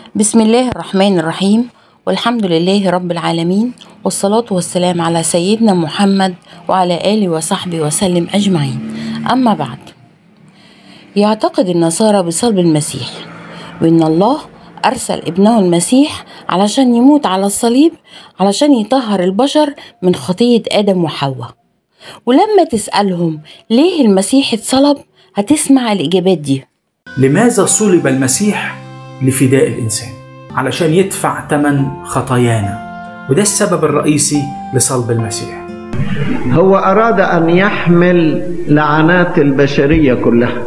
بسم الله الرحمن الرحيم والحمد لله رب العالمين والصلاة والسلام على سيدنا محمد وعلى آله وصحبه وسلم أجمعين أما بعد يعتقد النصارى بصلب المسيح وإن الله أرسل ابنه المسيح علشان يموت على الصليب علشان يطهر البشر من خطية آدم وحواء ولما تسألهم ليه المسيح اتصلب هتسمع الإجابات دي لماذا صلب المسيح لفداء الإنسان علشان يدفع ثمن خطايانا وده السبب الرئيسي لصلب المسيح هو أراد أن يحمل لعنات البشرية كلها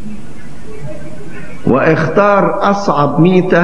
واختار أصعب ميتة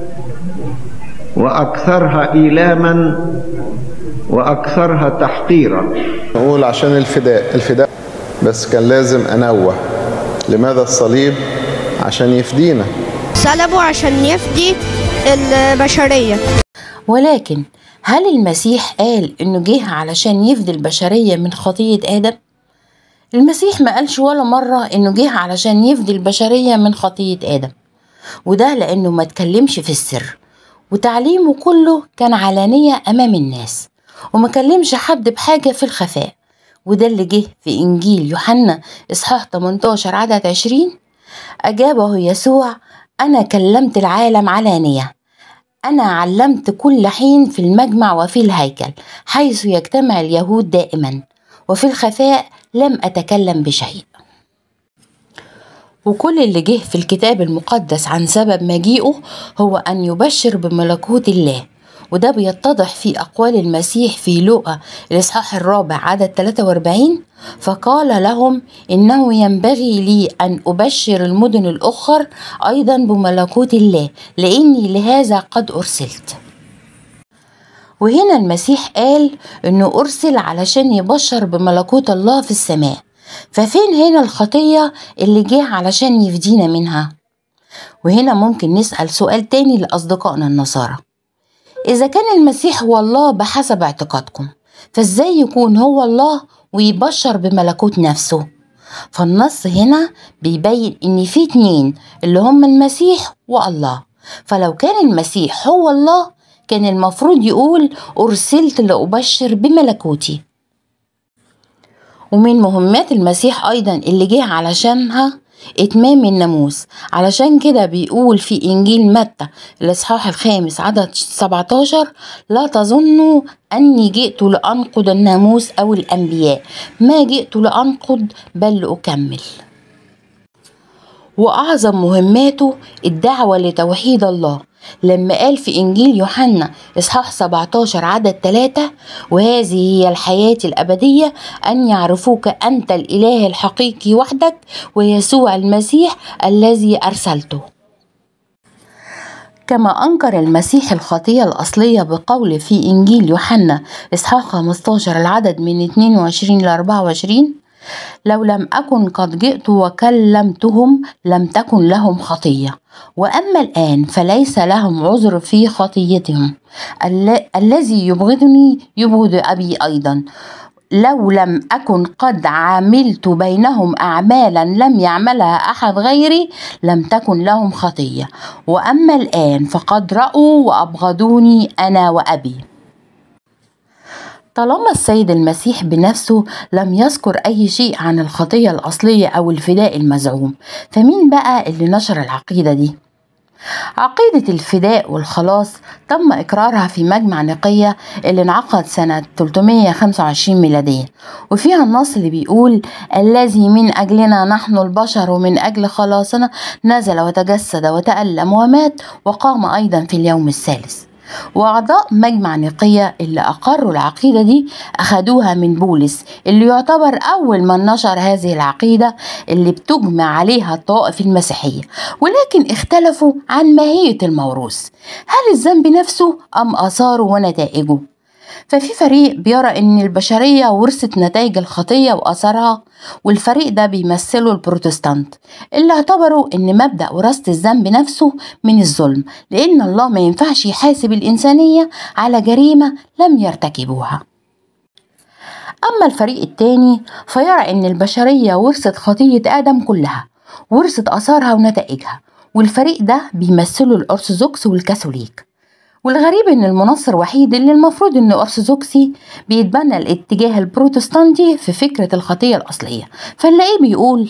وأكثرها إيلاما وأكثرها تحقيرا نقول عشان الفداء الفداء بس كان لازم أنوه لماذا الصليب عشان يفدينا صلبوا عشان يفدي البشرية ولكن هل المسيح قال إنه جه علشان يفدي البشرية من خطية آدم؟ المسيح ما قالش ولا مرة إنه جه علشان يفدي البشرية من خطية آدم وده لأنه ما اتكلمش في السر وتعليمه كله كان علانية أمام الناس وما كلمش حد بحاجة في الخفاء وده اللي جه في إنجيل يوحنا إصحاح 18 عدد 20 أجابه يسوع أنا كلمت العالم علانية أنا علمت كل حين في المجمع وفي الهيكل حيث يجتمع اليهود دائما وفي الخفاء لم أتكلم بشيء وكل اللي جه في الكتاب المقدس عن سبب مجيئه هو أن يبشر بملكوت الله وده بيتضح في أقوال المسيح في لوقا الإصحاح الرابع عدد 43 فقال لهم إنه ينبغي لي أن أبشر المدن الأخر أيضا بملكوت الله لأني لهذا قد أرسلت وهنا المسيح قال إنه أرسل علشان يبشر بملكوت الله في السماء ففين هنا الخطية اللي جه علشان يفدينا منها وهنا ممكن نسأل سؤال تاني لأصدقائنا النصارى إذا كان المسيح هو الله بحسب اعتقادكم فإزاي يكون هو الله ويبشر بملكوت نفسه فالنص هنا بيبين إن في اتنين اللي هم المسيح والله فلو كان المسيح هو الله كان المفروض يقول أرسلت لأبشر بملكوتي ومن مهمات المسيح أيضا اللي جه علشانها إتمام الناموس علشان كده بيقول في إنجيل متى الإصحاح الخامس عدد 17 لا تظنوا أني جئت لأنقض الناموس أو الأنبياء ما جئت لأنقض بل لأكمل وأعظم مهماته الدعوة لتوحيد الله لما قال في إنجيل يوحنا إصحاح 17 عدد 3 وهذه هي الحياة الأبدية أن يعرفوك أنت الإله الحقيقي وحدك ويسوع المسيح الذي أرسلته كما أنكر المسيح الخطية الأصلية بقول في إنجيل يوحنا إصحاح 15 العدد من 22 ل 24 لو لم أكن قد جئت وكلمتهم لم تكن لهم خطية وأما الآن فليس لهم عذر في خطيتهم ال- الذي يبغضني يبغض أبي أيضا لو لم أكن قد عملت بينهم أعمالا لم يعملها أحد غيري لم تكن لهم خطية وأما الآن فقد رأوا وأبغضوني أنا وأبي طالما السيد المسيح بنفسه لم يذكر أي شيء عن الخطية الأصلية أو الفداء المزعوم فمين بقى اللي نشر العقيدة دي؟ عقيدة الفداء والخلاص تم إقرارها في مجمع نقية اللي انعقد سنة 325 ميلادية وفيها النص اللي بيقول الذي من أجلنا نحن البشر ومن أجل خلاصنا نزل وتجسد وتألم ومات وقام أيضا في اليوم الثالث وأعضاء مجمع نقية اللي أقروا العقيدة دي أخدوها من بولس اللي يعتبر أول من نشر هذه العقيدة اللي بتجمع عليها الطوائف المسيحية ولكن اختلفوا عن ماهية الموروث هل الذنب نفسه أم آثاره ونتائجه ففي فريق بيرى ان البشرية ورثت نتائج الخطية وأثرها والفريق ده بيمثله البروتستانت اللي اعتبروا ان مبدأ وراثة الذنب نفسه من الظلم لان الله ما ينفعش يحاسب الإنسانية على جريمة لم يرتكبوها أما الفريق التاني فيرى ان البشرية ورثت خطية آدم كلها ورثت آثارها ونتائجها والفريق ده بيمثله الأرثوذكس والكاثوليك والغريب إن المنصر وحيد اللي المفروض إنه أرثوذكسي بيتبنى الاتجاه البروتستانتي في فكرة الخطية الأصلية فنلاقيه بيقول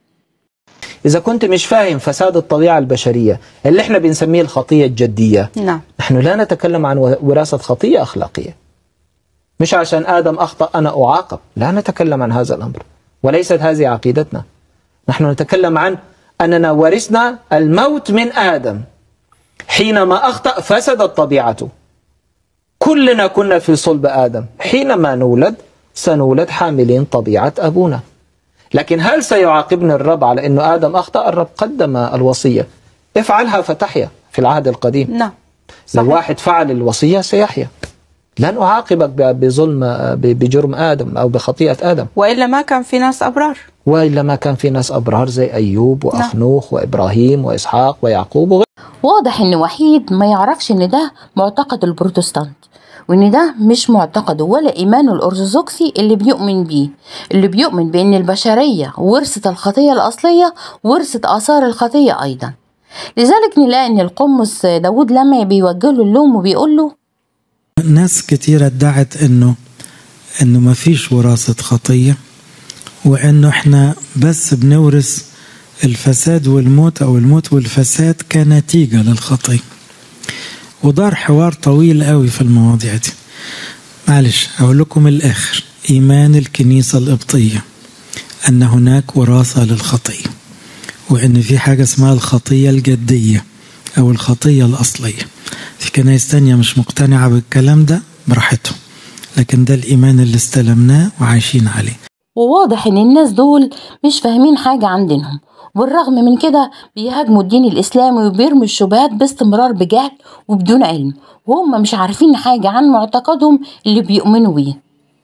إذا كنت مش فاهم فساد الطبيعة البشرية اللي احنا بنسميه الخطية الجدية نعم نحن لا نتكلم عن وراثة خطية أخلاقية مش عشان آدم أخطأ أنا أعاقب لا نتكلم عن هذا الأمر وليست هذه عقيدتنا نحن نتكلم عن أننا ورثنا الموت من آدم حينما أخطأ فسدت طبيعته كلنا كنا في صلب آدم حينما نولد سنولد حاملين طبيعة أبونا لكن هل سيعاقبنا الرب على أنه آدم أخطأ الرب قدم الوصية افعلها فتحيا في العهد القديم نعم لو واحد فعل الوصية سيحيا لن أعاقبك ب- بظلم ب- بجرم آدم أو بخطيئة آدم وإلا ما كان في ناس أبرار وإلا ما كان في ناس أبرار زي أيوب وأخنوخ وإبراهيم وإسحاق ويعقوب وغيرهم واضح إن وحيد ما يعرفش إن ده معتقد البروتستانت وإن ده مش معتقده ولا إيمانه الأرثوذكسي اللي بيؤمن بيه اللي بيؤمن بإن البشرية ورثت الخطية الأصلية ورثت آثار الخطية أيضا لذلك نلاقي إن القمص داود لما بيوجه له اللوم وبيقول له ناس كتيرة ادعت انه انه ما فيش وراثة خطية وانه احنا بس بنورث الفساد والموت او الموت والفساد كنتيجة للخطية ودار حوار طويل قوي في المواضيع دي معلش اقول لكم الاخر ايمان الكنيسة القبطية ان هناك وراثة للخطية وان في حاجة اسمها الخطية الجدية او الخطية الاصلية في كنايس تانية مش مقتنعة بالكلام ده براحتهم لكن ده الإيمان اللي استلمناه وعايشين عليه وواضح ان الناس دول مش فاهمين حاجة عن دينهم والرغم من كده بيهاجموا الدين الإسلامي وبيرموا الشبهات باستمرار بجهل وبدون علم وهم مش عارفين حاجة عن معتقدهم اللي بيؤمنوا بيه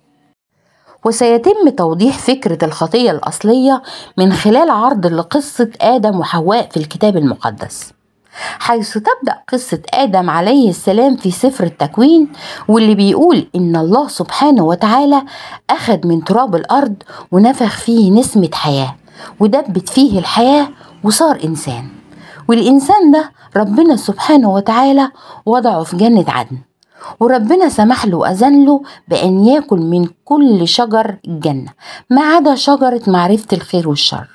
وسيتم توضيح فكرة الخطية الأصلية من خلال عرض لقصة آدم وحواء في الكتاب المقدس حيث تبدأ قصة آدم عليه السلام في سفر التكوين واللي بيقول إن الله سبحانه وتعالى أخذ من تراب الأرض ونفخ فيه نسمة حياة ودبت فيه الحياة وصار إنسان والإنسان ده ربنا سبحانه وتعالى وضعه في جنة عدن وربنا سمح له وأذن له بأن ياكل من كل شجر الجنة ما عدا شجرة معرفة الخير والشر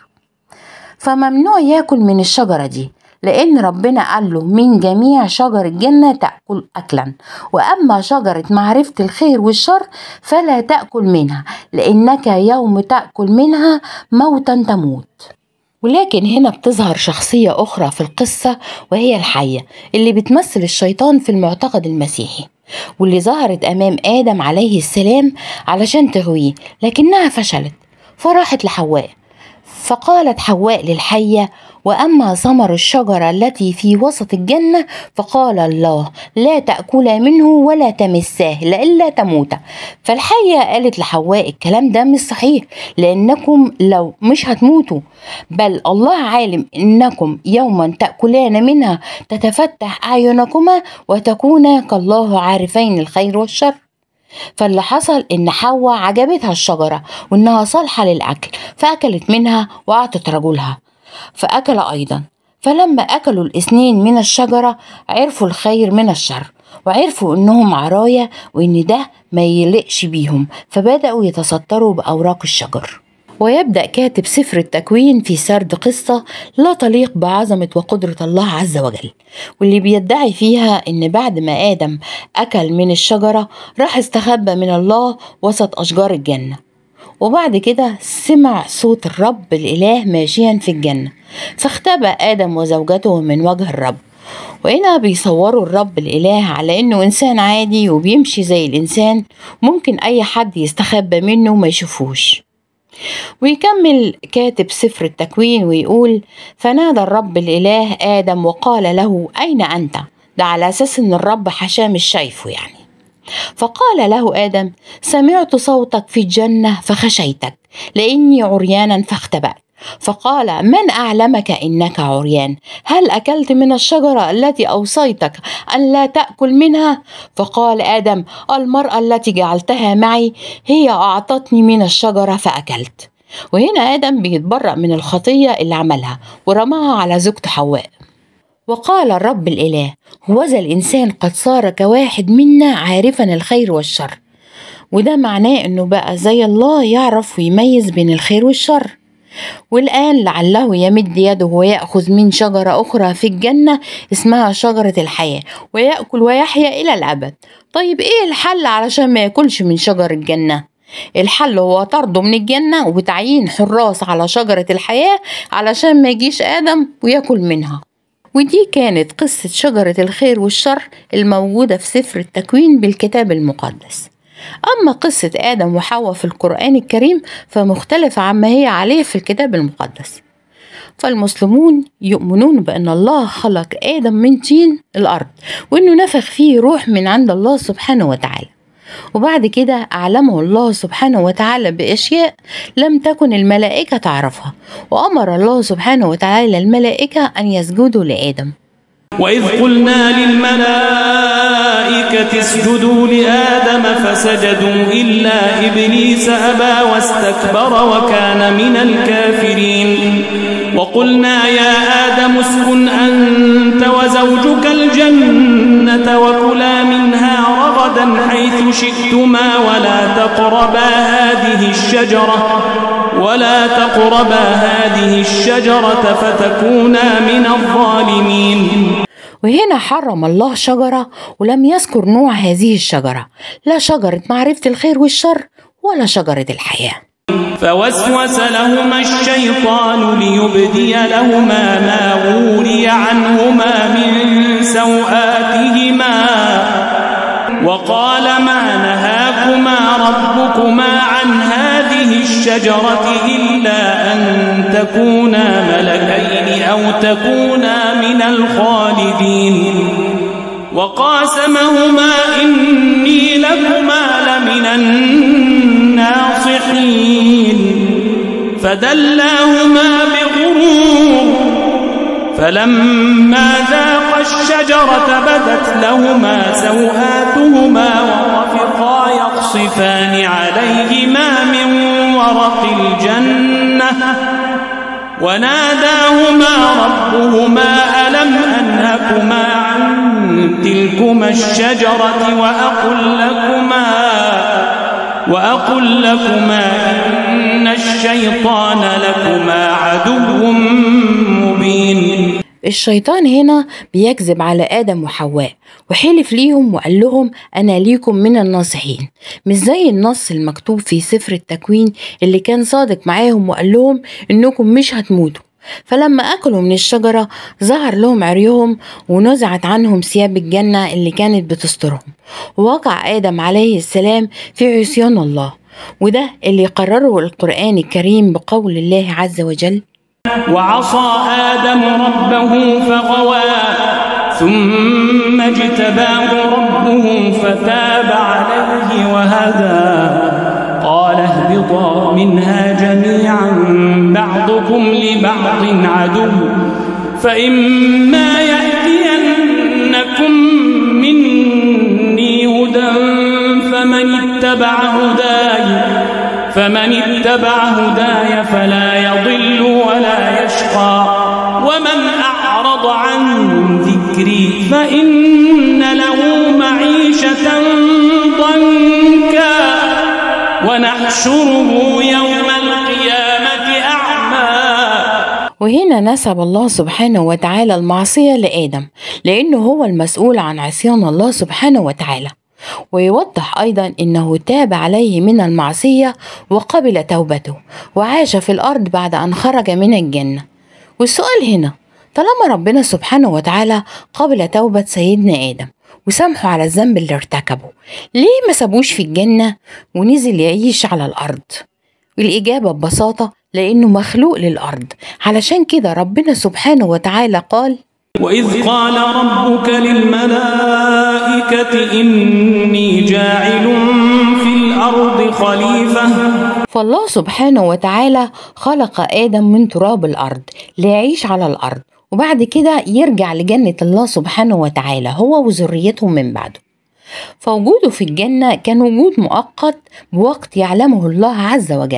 فممنوع ياكل من الشجرة دي لأن ربنا قال له من جميع شجر الجنة تأكل أكلا وأما شجرة معرفة الخير والشر فلا تأكل منها لأنك يوم تأكل منها موتا تموت ولكن هنا بتظهر شخصية أخرى في القصة وهي الحية اللي بتمثل الشيطان في المعتقد المسيحي واللي ظهرت أمام آدم عليه السلام علشان تغويه لكنها فشلت فراحت لحواء فقالت حواء للحية وأما ثمر الشجرة التي في وسط الجنة فقال الله لا تأكلا منه ولا تمساه لئلا تموتا فالحية قالت لحواء الكلام ده مش صحيح لأنكم لو مش هتموتوا بل الله عالم إنكم يوما تأكلان منها تتفتح أعينكما وتكونا كالله عارفين الخير والشر فاللي حصل ان حواء عجبتها الشجره وانها صالحه للاكل فاكلت منها واعطت رجلها فاكل ايضا فلما اكلوا الاثنين من الشجره عرفوا الخير من الشر وعرفوا انهم عرايا وان ده ما يلقش بيهم فبداوا يتستروا باوراق الشجر ويبدأ كاتب سفر التكوين في سرد قصة لا تليق بعظمة وقدرة الله عز وجل واللي بيدعي فيها إن بعد ما آدم أكل من الشجرة راح استخبى من الله وسط أشجار الجنة وبعد كده سمع صوت الرب الإله ماشيا في الجنة فاختبأ آدم وزوجته من وجه الرب وهنا بيصوروا الرب الإله على إنه إنسان عادي وبيمشي زي الإنسان ممكن أي حد يستخبى منه وما يشوفوش ويكمل كاتب سفر التكوين ويقول فنادى الرب الإله آدم وقال له أين أنت؟ ده على أساس إن الرب حشاه مش شايفه يعني فقال له آدم سمعت صوتك في الجنة فخشيتك لأني عريانا فاختبأت فقال من أعلمك إنك عريان هل أكلت من الشجرة التي أوصيتك أن لا تأكل منها فقال آدم المرأة التي جعلتها معي هي أعطتني من الشجرة فأكلت وهنا آدم بيتبرأ من الخطية اللي عملها ورماها على زوجته حواء وقال الرب الإله هوذا الإنسان قد صار كواحد منا عارفا الخير والشر وده معناه إنه بقى زي الله يعرف ويميز بين الخير والشر والآن لعله يمد يده ويأخذ من شجرة أخرى في الجنة اسمها شجرة الحياة ويأكل ويحيا إلى الأبد طيب إيه الحل علشان ما يأكلش من شجر الجنة؟ الحل هو طرده من الجنة وتعيين حراس على شجرة الحياة علشان ما يجيش آدم ويأكل منها ودي كانت قصة شجرة الخير والشر الموجودة في سفر التكوين بالكتاب المقدس أما قصة آدم وحواء في القرآن الكريم فمختلفة عما هي عليه في الكتاب المقدس فالمسلمون يؤمنون بأن الله خلق آدم من طين الأرض وأنه نفخ فيه روح من عند الله سبحانه وتعالى وبعد كده أعلمه الله سبحانه وتعالى بأشياء لم تكن الملائكة تعرفها وأمر الله سبحانه وتعالى الملائكة أن يسجدوا لآدم وإذ قلنا للملائكة اسجدوا لآدم فسجدوا إلا إبليس أبى واستكبر وكان من الكافرين وقلنا يا آدم اسكن أنت وزوجك الجنة وكلا منها رغدا حيث شئتما ولا تقربا هذه الشجرة ولا تقربا هذه الشجرة فتكونا من الظالمين وهنا حرم الله شجرة ولم يذكر نوع هذه الشجرة لا شجرة معرفة الخير والشر ولا شجرة الحياة فوسوس لهما الشيطان ليبدي لهما ما وري عنهما من سوآتهما وقال ما نهاكما ربكما عن هذه الشجرة إلا أن تكونا ملكين أو تكونا من الخالدين وقاسمهما إني لكما لمن الناصحين فدلاهما بغرور فلما ذاقا الشجرة بدت لهما سوآتهما وطفقا يخصفان عليهما من ورق الجنة وناداهما ربهما ألم أنهكما عن تلكما الشجرة وأقل لكما وأقل لكما إن الشيطان لكما عدو مبين الشيطان هنا بيكذب على آدم وحواء وحلف ليهم وقال لهم أنا ليكم من الناصحين مش زي النص المكتوب في سفر التكوين اللي كان صادق معاهم وقال لهم إنكم مش هتموتوا فلما أكلوا من الشجرة ظهر لهم عريهم ونزعت عنهم ثياب الجنة اللي كانت بتسترهم ووقع آدم عليه السلام في عصيان الله وده اللي قرره القرآن الكريم بقول الله عز وجل وعصى آدم ربه فغوى ثم اجتباه ربه فتاب عليه وهدى قال اهبطا منها جميعا بعضكم لبعض عدو فإما يأتينكم مني هدى فمن اتبع هداي فمن اتبع هداي فلا يضل ولا يشقى ومن أعرض عن ذكري فإن له معيشة ضنكا ونحشره يوم القيامة أعمى وهنا نسب الله سبحانه وتعالى المعصية لآدم لأنه هو المسؤول عن عصيان الله سبحانه وتعالى ويوضح أيضا أنه تاب عليه من المعصية وقبل توبته وعاش في الأرض بعد أن خرج من الجنة والسؤال هنا طالما ربنا سبحانه وتعالى قبل توبة سيدنا آدم وسامحه على الذنب اللي ارتكبه ليه ما سابوش في الجنة ونزل يعيش على الأرض الإجابة ببساطة لأنه مخلوق للأرض علشان كده ربنا سبحانه وتعالى قال وإذ قال ربك للملائكة إني جاعل في الأرض خليفة فالله سبحانه وتعالى خلق آدم من تراب الأرض ليعيش على الأرض وبعد كده يرجع لجنة الله سبحانه وتعالى هو وذريته من بعده فوجوده في الجنة كان وجود مؤقت بوقت يعلمه الله عز وجل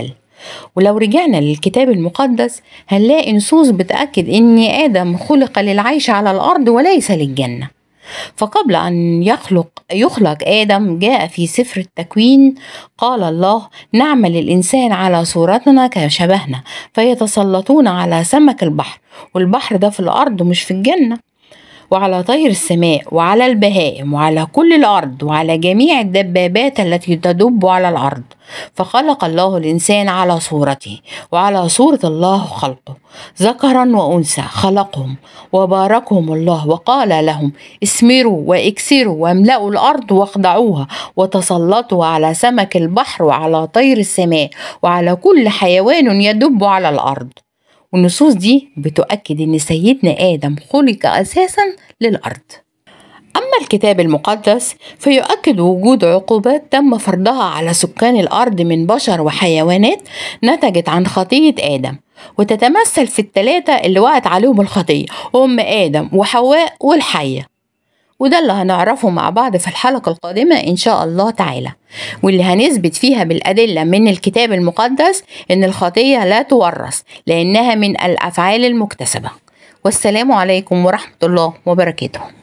ولو رجعنا للكتاب المقدس هنلاقي نصوص بتأكد إن آدم خلق للعيش على الأرض وليس للجنة فقبل أن يخلق يخلق آدم جاء في سفر التكوين قال الله نعمل الإنسان على صورتنا كشبهنا فيتسلطون على سمك البحر والبحر ده في الأرض مش في الجنة وعلى طير السماء وعلى البهائم وعلى كل الأرض وعلى جميع الدبابات التي تدب على الأرض فخلق الله الإنسان على صورته وعلى صورة الله خلقه ذكرا وأنثى خلقهم وباركهم الله وقال لهم اسمروا واكسروا واملأوا الأرض واخضعوها وتسلطوا على سمك البحر وعلى طير السماء وعلى كل حيوان يدب على الأرض والنصوص دي بتؤكد ان سيدنا ادم خلق اساسا للارض اما الكتاب المقدس فيؤكد وجود عقوبات تم فرضها على سكان الارض من بشر وحيوانات نتجت عن خطيه ادم وتتمثل في الثلاثه اللي وقعت عليهم الخطيه هم ادم وحواء والحيه وده اللي هنعرفه مع بعض في الحلقة القادمة إن شاء الله تعالى واللي هنثبت فيها بالأدلة من الكتاب المقدس إن الخطية لا تورث لأنها من الأفعال المكتسبة والسلام عليكم ورحمة الله وبركاته